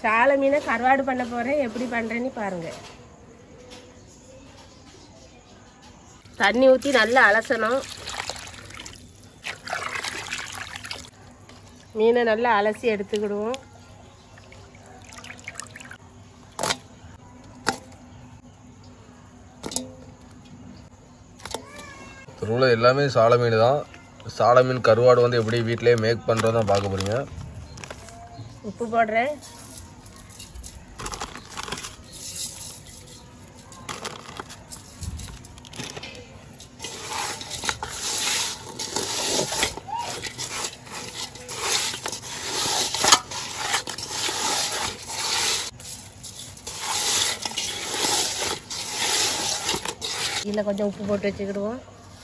சாலை மீனை கருவாடு பண்ண போகிறேன் எப்படி பண்ணுறேன்னு பாருங்கள் தண்ணி ஊற்றி நல்லா அலசணும் மீனை நல்லா அலசி எடுத்துக்கிடுவோம் திருவிழா எல்லாமே சால மீன் தான் சால மீன் கருவாடு வந்து எப்படி வீட்டிலேயே மேக் பண்ணுறது தான் பார்க்க போகிறீங்க உப்பு போடுறேன் இதில் கொஞ்சம் உப்பு போட்டு வச்சுக்கிடுவோம்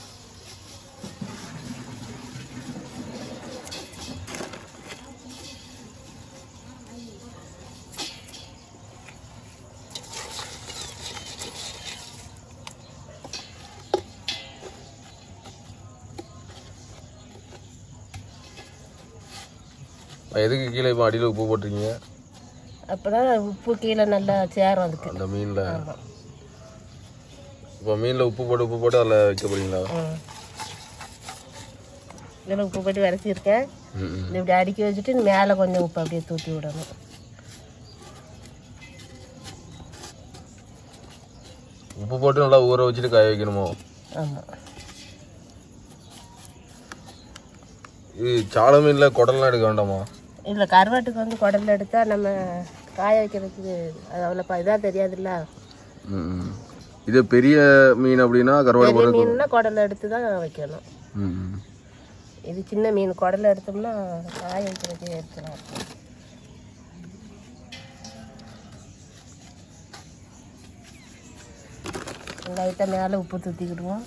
எதுக்கு கீழே இப்போ அடியில் உப்பு போட்டிருக்கீங்க அப்போ தான் உப்பு கீழே நல்லா சேரும் அதுக்கு அந்த மீனில் ஆமாம் இப்போ மீனில் உப்பு போட்டு உப்பு போட்டு அதில் வைக்க போகிறீங்களா ம் இதில் உப்பு போட்டு விரைச்சிருக்கேன் ம் ம். இது இப்படி அடுக்கி வச்சுட்டு மேலே கொஞ்சம் உப்பு அப்படியே தூத்தி விடணும் உப்பு போட்டு நல்லா ஊற வச்சுட்டு காய வைக்கணுமோ ஆமாம் இது சால மீனில் குடல்லாம் எடுக்க வேண்டாமா இதில் கருவாட்டுக்கு வந்து குடல்ல எடுத்தால் நம்ம காய வைக்கிறதுக்கு அது அவ்வளோ இதாக தெரியாதுல்ல ம் ம். இது பெரிய மீன் அப்படின்னா கருவாடு பெரிய போட்டு மீன்னா குடல்ல எடுத்து தான் வைக்கணும் ம் ம். இது சின்ன மீன் குடல்ல எடுத்தோம்னா காய வைக்கிறதுக்கு எடுத்துலாம் லைட்டாக மேலே உப்பு தூத்திக்கிடுவோம்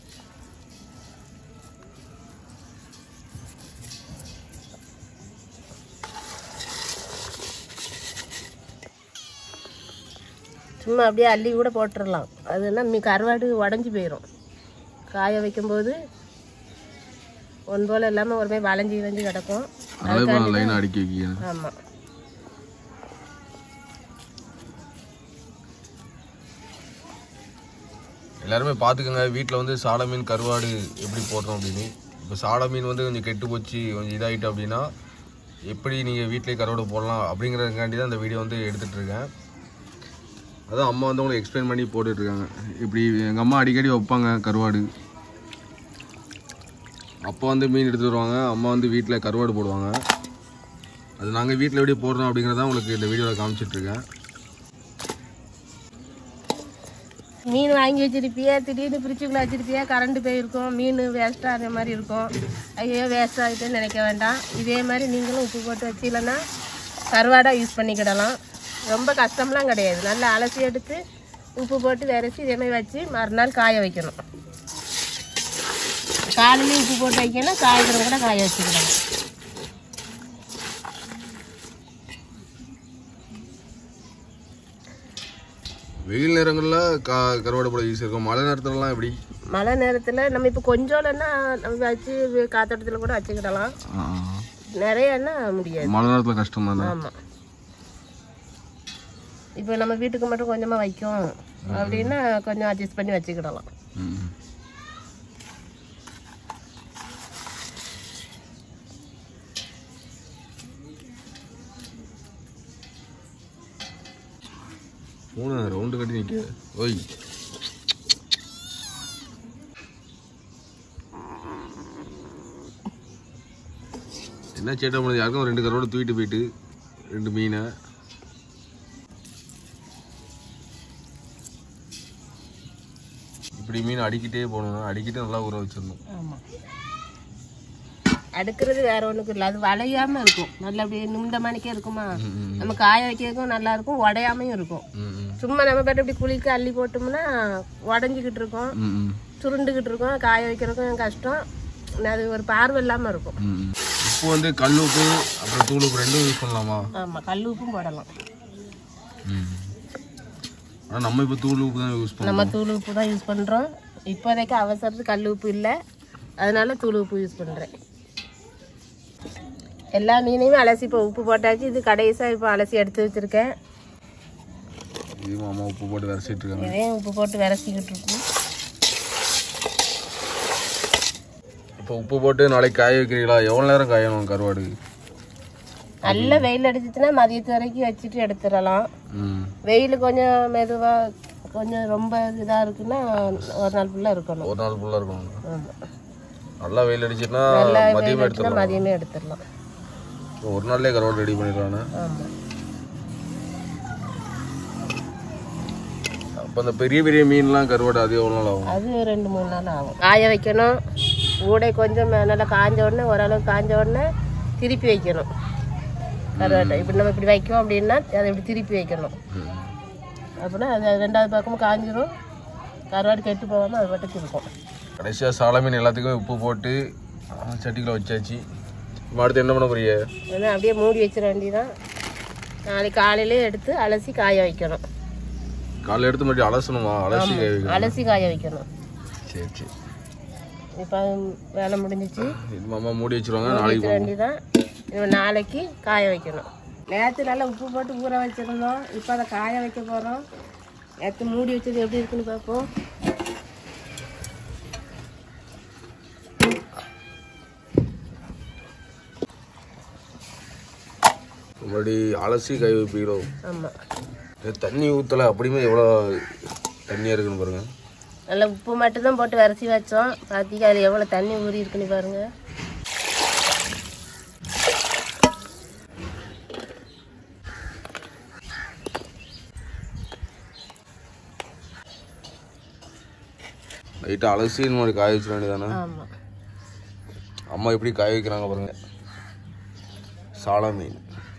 சும்மா அப்படியே அள்ளி கூட போட்டுடலாம் அதுனா மீ கருவாடு உடஞ்சி போயிடும் காய வைக்கும்போது ஒன் போல் இல்லாமல் ஒரு மாதிரி வளைஞ்சி வளைஞ்சி கிடக்கும் அதனால இப்போ நான் லைனாக அடுக்கி வைக்கிறேன் ஆமாம் எல்லாருமே பார்த்துக்கோங்க வீட்டில் வந்து சால மீன் கருவாடு எப்படி போடுறோம் அப்படின்னு இப்போ சால மீன் வந்து கொஞ்சம் கெட்டு போச்சு கொஞ்சம் இதாகிட்டு அப்படின்னா எப்படி நீங்கள் வீட்டிலே கருவாடு போடலாம் அப்படிங்கிறதுக்காண்டி தான் இந்த வீடியோ வந்து எடுத்துகிட்டு இருக்கேன் அதான் அம்மா வந்து உங்களுக்கு எக்ஸ்பிளைன் பண்ணி போட்டுட்ருக்காங்க இப்படி எங்கள் அம்மா அடிக்கடி வைப்பாங்க கருவாடு அப்பா வந்து மீன் எடுத்துட்டு வருவாங்க அம்மா வந்து வீட்டில் கருவாடு போடுவாங்க அது நாங்கள் வீட்டில் எப்படி போடுறோம் அப்படிங்கிறத உங்களுக்கு இந்த வீடியோவில் காமிச்சிட்ருக்கேன் மீன் வாங்கி வச்சிருப்பியா திடீர்னு ஃப்ரிட்ஜுக்குள்ளே வச்சிருப்பியா கரண்ட் போயிருக்கும் மீன் வேஸ்ட்டாக அந்த மாதிரி இருக்கும் ஐயோ வேஸ்ட் ஆகிட்டுன்னு நினைக்க வேண்டாம் இதே மாதிரி நீங்களும் உப்பு போட்டு வச்சிலன்னா கருவாடாக யூஸ் பண்ணிக்கிடலாம் ரொம்ப கஷ்டம்லாம் கிடையாது நல்லா அலசி எடுத்து உப்பு போட்டு விரைச்சி இதே மாதிரி வச்சு மறுநாள் காய வைக்கணும் காலையிலையும் உப்பு போட்டு வைக்கணும் காய்கறி கூட காய வச்சுக்கிடலாம் வெயில் நேரங்களில் கா கருவாடு போட ஈஸியாக இருக்கும் மழை நேரத்துலலாம் எப்படி மழை நேரத்தில் நம்ம இப்போ கொஞ்சோலன்னா நம்ம வச்சு காத்தோட்டத்தில் கூட வச்சுக்கிடலாம் நிறையன்னா முடியாது மழை நேரத்தில் கஷ்டம் தானே ஆமாம் இப்போ நம்ம வீட்டுக்கு மட்டும் கொஞ்சமாக வைக்கும் அப்படின்னா கொஞ்சம் அட்ஜஸ்ட் பண்ணி வச்சுக்கிடலாம் ம். மூணு ரவுண்டு கட்டி நிற்க ஓய் என்ன சேட்டை பண்ணுது யாருக்கும் ரெண்டு கரோடு தூக்கிட்டு போயிட்டு ரெண்டு மீனை இப்படி மீன் அடிக்கிட்டே போகணும் அடிக்கிட்டு நல்லா ஊற வச்சிடணும் ஆமாம் அடுக்கிறது வேற ஒன்றுக்கு இல்லை அது வளையாம இருக்கும் நல்லா அப்படியே நிமிந்த மணிக்கே இருக்குமா நம்ம காய வைக்கிறதுக்கும் நல்லா இருக்கும் உடையாமையும் இருக்கும் ம் ம் சும்மா நம்ம பாட்டு இப்படி குளிக்க அள்ளி போட்டோம்னா உடஞ்சிக்கிட்டு இருக்கும் ம் ம் சுருண்டுக்கிட்டு இருக்கும் காய வைக்கிறதுக்கும் கஷ்டம் அது ஒரு பார்வை இல்லாமல் இருக்கும் ம். உப்பு வந்து கல் உப்பு அப்புறம் தூள் உப்பு ரெண்டும் யூஸ் பண்ணலாமா ஆமாம் கல் உப்பும் போடலாம் ஆனால் நம்ம இப்போ தூள் உப்பு தான் யூஸ் பண்ணோம் நம்ம தூள் உப்பு தான் யூஸ் பண்ணுறோம் இப்போதைக்கு அவசரத்துக்கு கல் உப்பு இல்லை அதனால தூள் உப்பு யூஸ் பண்ணுறேன் எல்லா மீனையுமே அலசி இப்போ உப்பு போட்டாச்சு இது கடைசியாக இப்போ அலசி எடுத்து வச்சுருக்கேன் இதுவும் அம்மா உப்பு போட்டு விரசிட்டு இருக்காங்க இதையும் உப்பு போட்டு விரசிக்கிட்டு இருக்கோம் இப்போ உப்பு போட்டு நாளைக்கு காய வைக்கிறீங்களா எவ்வளோ நேரம் காயணும் கருவாடு நல்ல வெயில் அடிச்சிச்சுன்னா மதியத்து வரைக்கும் வச்சுட்டு எடுத்துடலாம் ம் வெயில் கொஞ்சம் மெதுவாக கொஞ்சம் ரொம்ப இதாக இருக்குன்னா ஒரு நாள் ஃபுல்லாக இருக்கணும் ஒரு நாள் ஃபுல்லாக இருக்கும் ஆமாம் நல்லா வெயில் அடிச்சுன்னா நல்லா மதியமே வெயில் அடிச்சுன்னா எடுத்துடலாம் மதியமே எடுத்துடலாம் ஒரு நாள்லயே கருவாடு ரெடி பண்ணிடலான்னு ஆமாம் அப்போ அந்த பெரிய பெரிய மீன்லாம் கருவாடு அது எவ்வளோ நாள் ஆகும் அது ரெண்டு மூணு நாள் ஆகும் காய வைக்கணும் ஊடை கொஞ்சம் மே- நல்லா காஞ்ச உடனே ஓரளவுக்கு காஞ்ச உடனே திருப்பி வைக்கணும் கருவாட்டை இப்படி நம்ம இப்படி வைக்கோம் அப்படின்னா அதை இப்படி திருப்பி வைக்கணும் ம். அப்படின்னா அது ரெண்டாவது பக்கமும் காஞ்சிரும் கருவாடு கெட்டு போகாமல் அது பாட்டுக்கு இருக்கும் கடைசியாக சால மீன் எல்லாத்துக்குமே உப்பு போட்டு ஆ, சட்டிக்குள்ள வச்சாச்சு இப்போ அடுத்து என்ன பண்ண போறீங்க ஏன்னா அப்படியே மூடி வச்சிட வேண்டியதான் நாளைக்கு காலையிலே எடுத்து அலசி காய வைக்கணும் காலைல எடுத்து மட்டும் அலசணுமா அலசி காய வைக்கணும். அலசி காய வைக்கணும் சரி சரி இப்போ வேலை முடிஞ்சிச்சு இது மாமா மூடி வச்சிருவாங்க நாளைக்கு வச்சிட வேண்டியதான் இனிமே நாளைக்கு காய வைக்கணும் நேற்று நல்லா உப்பு போட்டு ஊற வச்சிருந்தோம் இப்போ அதை காய வைக்க போகிறோம் நேற்று மூடி வச்சது எப்படி இருக்குன்னு பார்ப்போம் முன்னாடி அலசி காய வைப்பீங்களோ ஆமாம் இது தண்ணி ஊற்றலை அப்படியுமே எவ்வளோ தண்ணியாக இருக்குன்னு பாருங்க நல்லா உப்பு மட்டும்தான் போட்டு விரசி வச்சோம் பார்த்தீங்க அதில் எவ்வளோ தண்ணி ஊறி இருக்குன்னு பாருங்கள் லைட்டாக அலசி இந்த மாதிரி காய வச்சிட வேண்டியதானே ஆமாம் அம்மா எப்படி காய வைக்கிறாங்க பாருங்க சாலா மீன்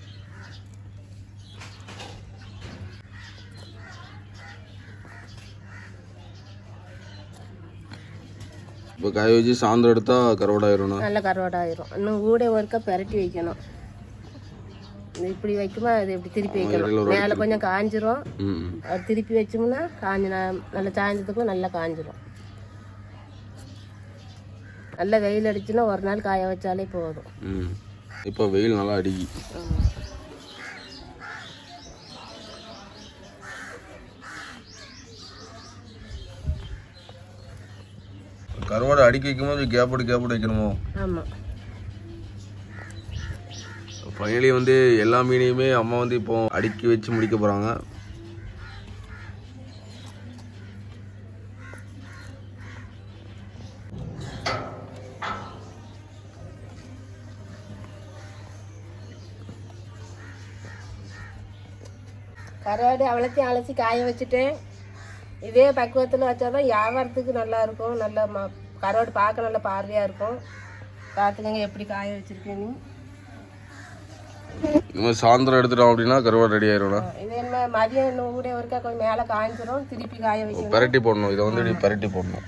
இப்போ காய வச்சு சாயந்தரம் எடுத்தா கருவாடாயிரும் நல்ல கருவாடாயிரும் இன்னும் கூட ஒருக்கா பெரட்டி வைக்கணும் இது இப்படி வைக்குமா அது இப்படி திருப்பி வைக்கணும் மேலே கொஞ்சம் காஞ்சிரும் ம் அது திருப்பி வச்சோம்னா காஞ்சி ந- நல்ல சாயந்தரத்துக்கும் நல்லா காஞ்சிரும் நல்ல வெயில் அடிச்சுன்னா ஒரு நாள் காய வச்சாலே போதும் ம் இப்போ வெயில் நல்லா அடிக்கி கருவாடை அடுக்கி வைக்கும்போது கேப்போடு கேப்போடு வைக்கணுமோ ஆமாம் ஃபைனலி வந்து எல்லா மீனையுமே அம்மா வந்து இப்போ அடுக்கி வச்சு முடிக்க போகிறாங்க கருவாடு அவ்வளோத்தையும் அலசி காய வச்சுட்டேன் இதே பக்குவத்தில் வச்சாதான் வியாபாரத்துக்கு நல்லா இருக்கும் நல்ல ம கருவாடு பார்க்க நல்ல பார்வையாக இருக்கும் பார்த்துக்கங்க எப்படி காய வச்சுருக்கேன்னு இந்த மாதிரி சாயந்தரம் எடுத்துட்டோம் அப்படின்னா கருவாடு ரெடி ஆயிரும்னா இது என்ன மதியம் இன்னும் கூட ஒருக்கா கொஞ்சம் மேலே காய்ஞ்சிரும் திருப்பி காய வைக்கணும் பெரட்டி போடணும் இதை வந்து இப்படி பெரட்டி போடணும்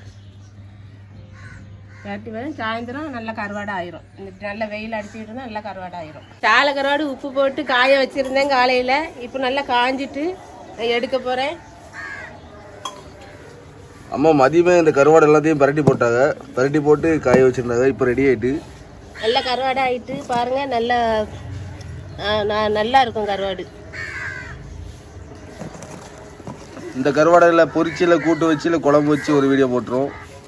கட்டி வரும் சாயந்தரம் நல்லா கருவாடு ஆயிரும் இந்த நல்ல வெயில் அடிச்சுக்கிட்டு இருந்தா நல்லா கருவாடு ஆயிரும் சாலை கருவாடு உப்பு போட்டு காய வச்சிருந்தேன் காலையில இப்போ நல்லா காஞ்சிட்டு நான் எடுக்க போறேன் அம்மா மதியமே இந்த கருவாடு எல்லாத்தையும் பெரட்டி போட்டாங்க பெரட்டி போட்டு காய வச்சிருந்தாங்க இப்போ ரெடி ஆயிட்டு நல்லா கருவாடு ஆயிட்டு பாருங்க நல்லா ஆ, ந- நல்லா இருக்கும் கருவாடு இந்த கருவாடையில் பொரிச்சு இல்லை கூட்டு வச்சு இல்லை குழம்பு வச்சு ஒரு வீடியோ போட்டுரும்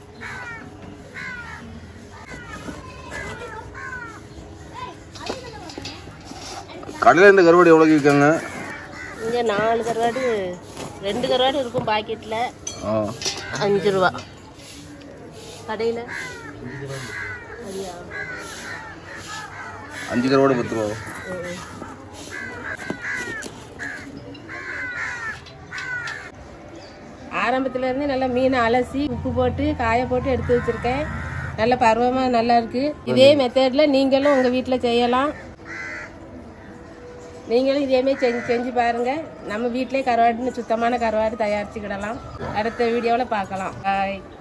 கடையில் இந்த கருவாடு எவ்வளோக்கு விற்காங்க இங்கே நாலு கருவாடு ரெண்டு கருவாடு இருக்கும் பாக்கெட்டில் ஆ அஞ்சு ரூபா கடையில் சரியா அஞ்சு கருவாடு பத்து ரூபா ம். ஆரம்பத்துல இருந்து நல்லா மீனை அலசி உப்பு போட்டு காய போட்டு எடுத்து வச்சிருக்கேன் நல்ல பருவமா நல்லா இருக்கு இதே மெத்தட்ல நீங்களும் உங்க வீட்டில் செய்யலாம் நீங்களும் இதேமாரி செஞ்சு செஞ்சு பாருங்க நம்ம வீட்டிலே கருவாடுன்னு சுத்தமான கருவாடு தயாரிச்சுக்கிடலாம் அடுத்த வீடியோவில் பார்க்கலாம் பாய்